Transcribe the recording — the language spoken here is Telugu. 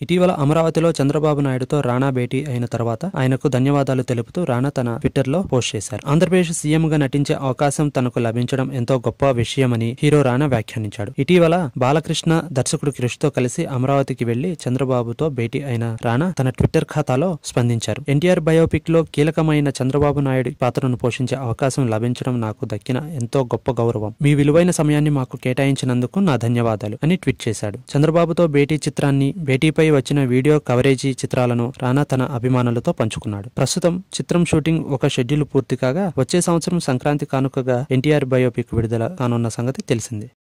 ఇటీవల అమరావతిలో చంద్రబాబు నాయుడుతో రాణా భేటీ అయిన తర్వాత ఆయనకు ధన్యవాదాలు తెలుపుతూ రాణా తన ట్విట్టర్ లో పోస్ట్ చేశారు ఆంధ్రప్రదేశ్ సీఎం గా నటించే అవకాశం తనకు లభించడం ఎంతో గొప్ప విషయమని హీరో రాణా వ్యాఖ్యానించాడు ఇటీవల బాలకృష్ణ దర్శకుడు క్రిష్ తో కలిసి అమరావతికి వెళ్లి చంద్రబాబుతో భేటీ అయిన రాణా తన ట్విట్టర్ ఖాతాలో స్పందించారు ఎన్టీఆర్ బయోపిక్ లో కీలకమైన చంద్రబాబు నాయుడు పాత్రను పోషించే అవకాశం లభించడం నాకు దక్కిన ఎంతో గొప్ప గౌరవం మీ విలువైన సమయాన్ని మాకు కేటాయించినందుకు నా ధన్యవాదాలు అని ట్వీట్ చేశాడు చంద్రబాబుతో భేటీ చిత్రాన్ని భేటీపై వచ్చిన వీడియో కవరేజీ చిత్రాలను రానా తన అభిమానులతో పంచుకున్నాడు ప్రస్తుతం చిత్రం షూటింగ్ ఒక షెడ్యూల్ పూర్తి కాగా వచ్చే సంవత్సరం సంక్రాంతి కానుకగా ఎన్టీఆర్ బయోపిక్ విడుదల కానున్న సంగతి తెలిసిందే